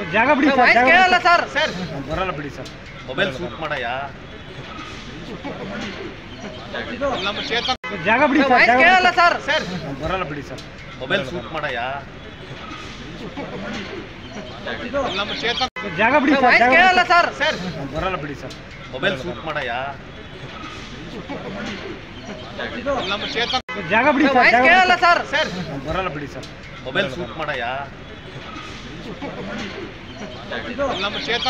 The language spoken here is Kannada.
ಜಾಗ ಬಿಡಿ ಸರ್ ವಾಯ್ಸ್ ಜಾಗ ಕೇಳಲ್ಲ ಬಿಡಿ ಸರ್ ಸರ್ ಬರಲ್ಲ ಬಿಡಿ ಸರ್ ಮೊಬೈಲ್ ಶೂಟ್ ಮಾಡಯ್ಯ ನಮ್ಮ ಚೇತನ್ ಜಾಗ ಬಿಡಿ ಸರ್ ವಾಯ್ಸ್ ಜಾಗ ಕೇಳಲ್ಲ ಬಿಡಿ ಸರ್ ಸರ್ ಬರಲ್ಲ ಬಿಡಿ ಸರ್ ಮೊಬೈಲ್ ಶೂಟ್ ಮಾಡಯ್ಯ ನಮ್ಮ ಚೇತನ್ ಜಾಗ ಬಿಡಿ ಸರ್ ವಾಯ್ಸ್ ಜಾಗ ಕೇಳಲ್ಲ ಬಿಡಿ ಸರ್ ಸರ್ ಬರಲ್ಲ ಬಿಡಿ ಸರ್ ಮೊಬೈಲ್ ಶೂಟ್ ಮಾಡಯ್ಯ ನಮ್ಮ ಚೇತನ್ ಜಾಗ ಬಿಡಿ ಸರ್ ವಾಯ್ಸ್ ಜಾಗ ಕೇಳಲ್ಲ ಬಿಡಿ ಸರ್ ಸರ್ ಬರಲ್ಲ ಬಿಡಿ ಸರ್ ಮೊಬೈಲ್ ಶೂಟ್ ಮಾಡಯ್ಯ ನಮ್ಮ ಚೇತನ್